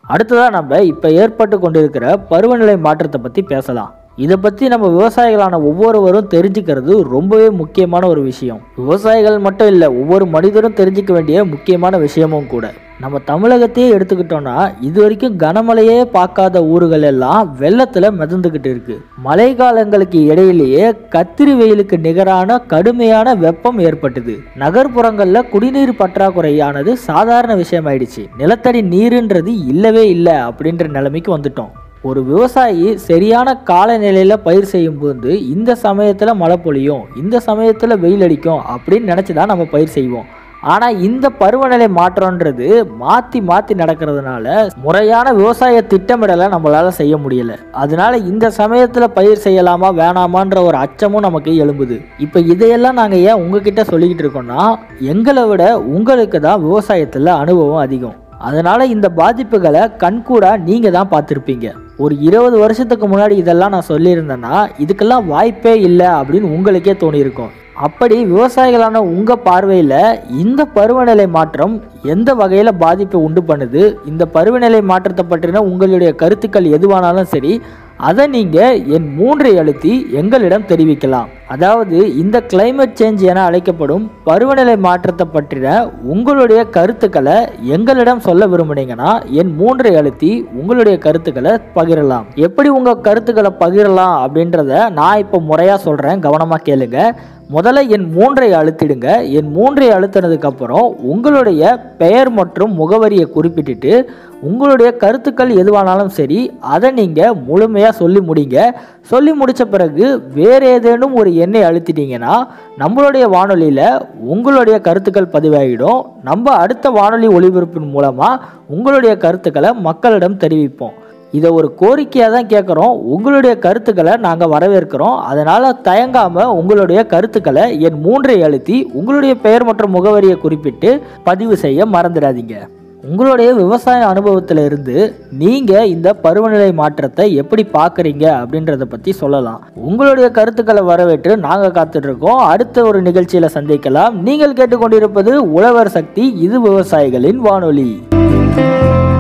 அடுத்ததாக நம்ம இப்போ ஏற்பட்டு கொண்டிருக்கிற பருவநிலை மாற்றத்தை பற்றி பேசலாம் இதை பற்றி நம்ம விவசாயிகளான ஒவ்வொருவரும் தெரிஞ்சுக்கிறது ரொம்பவே முக்கியமான ஒரு விஷயம் விவசாயிகள் மட்டும் இல்லை ஒவ்வொரு மனிதரும் தெரிஞ்சுக்க வேண்டிய முக்கியமான விஷயமும் கூட நம்ம தமிழகத்தையே எடுத்துக்கிட்டோம்னா இது வரைக்கும் கனமழையே பார்க்காத ஊர்கள் எல்லாம் வெள்ளத்தில் மிதந்துக்கிட்டு இருக்கு மழை காலங்களுக்கு இடையிலேயே கத்திரி வெயிலுக்கு நிகரான கடுமையான வெப்பம் ஏற்பட்டது நகர்ப்புறங்களில் குடிநீர் பற்றாக்குறையானது சாதாரண விஷயமாயிடுச்சு நிலத்தடி நீருன்றது இல்லவே இல்லை அப்படின்ற நிலைமைக்கு வந்துட்டோம் ஒரு விவசாயி சரியான காலநிலையில் பயிர் செய்யும்போது இந்த சமயத்தில் மழை பொழியும் இந்த சமயத்தில் வெயில் அடிக்கும் அப்படின்னு நினச்சி தான் நம்ம பயிர் செய்வோம் ஆனால் இந்த பருவநிலை மாற்றம்ன்றது மாற்றி மாற்றி நடக்கிறதுனால முறையான விவசாய திட்டமிடலை நம்மளால் செய்ய முடியல அதனால இந்த சமயத்தில் பயிர் செய்யலாமா வேணாமான்ற ஒரு அச்சமும் நமக்கு எழும்புது இப்போ இதையெல்லாம் நாங்கள் ஏன் உங்ககிட்ட சொல்லிக்கிட்டு இருக்கோம்னா எங்களை விட உங்களுக்கு தான் விவசாயத்தில் அனுபவம் அதிகம் அதனால இந்த பாதிப்புகளை கண்கூடா நீங்க தான் பார்த்துருப்பீங்க ஒரு இருபது வருஷத்துக்கு முன்னாடி இதெல்லாம் நான் சொல்லியிருந்தேன்னா இதுக்கெல்லாம் வாய்ப்பே இல்லை அப்படின்னு உங்களுக்கே தோணியிருக்கும் அப்படி விவசாயிகளான உங்க பார்வையில இந்த பருவநிலை மாற்றம் எந்த வகையில பாதிப்பை உண்டு பண்ணுது இந்த பருவநிலை மாற்றத்தை பற்றின உங்களுடைய கருத்துக்கள் எதுவானாலும் சரி அதை நீங்க என் மூன்றை அழுத்தி எங்களிடம் தெரிவிக்கலாம் அதாவது இந்த கிளைமேட் சேஞ்ச் என அழைக்கப்படும் பருவநிலை மாற்றத்தை பற்றின உங்களுடைய கருத்துக்களை எங்களிடம் சொல்ல விரும்புனீங்கன்னா என் மூன்றை அழுத்தி உங்களுடைய கருத்துக்களை பகிரலாம் எப்படி உங்க கருத்துக்களை பகிரலாம் அப்படின்றத நான் இப்போ முறையா சொல்றேன் கவனமா கேளுங்க முதல்ல என் மூன்றை அழுத்திடுங்க என் மூன்றை அழுத்தினதுக்கு அப்புறம் உங்களுடைய பெயர் மற்றும் முகவரியை குறிப்பிட்டுட்டு உங்களுடைய கருத்துக்கள் எதுவானாலும் சரி அதை நீங்கள் முழுமையாக சொல்லி முடிங்க சொல்லி முடித்த பிறகு வேறு ஏதேனும் ஒரு எண்ணை அழுத்திட்டீங்கன்னா நம்மளுடைய வானொலியில் உங்களுடைய கருத்துக்கள் பதிவாகிடும் நம்ம அடுத்த வானொலி ஒளிபரப்பின் மூலமாக உங்களுடைய கருத்துக்களை மக்களிடம் தெரிவிப்போம் இதை ஒரு கோரிக்கையாக தான் கேட்குறோம் உங்களுடைய கருத்துக்களை நாங்கள் வரவேற்கிறோம் அதனால் தயங்காமல் உங்களுடைய கருத்துக்களை என் மூன்றை அழுத்தி உங்களுடைய பெயர் மற்றும் முகவரியை குறிப்பிட்டு பதிவு செய்ய மறந்துடாதீங்க உங்களுடைய விவசாய அனுபவத்தில் இருந்து நீங்கள் இந்த பருவநிலை மாற்றத்தை எப்படி பார்க்குறீங்க அப்படின்றத பற்றி சொல்லலாம் உங்களுடைய கருத்துக்களை வரவேற்று நாங்கள் காத்துட்டு இருக்கோம் அடுத்த ஒரு நிகழ்ச்சியில் சந்திக்கலாம் நீங்கள் கேட்டுக்கொண்டிருப்பது உழவர் சக்தி இது விவசாயிகளின் வானொலி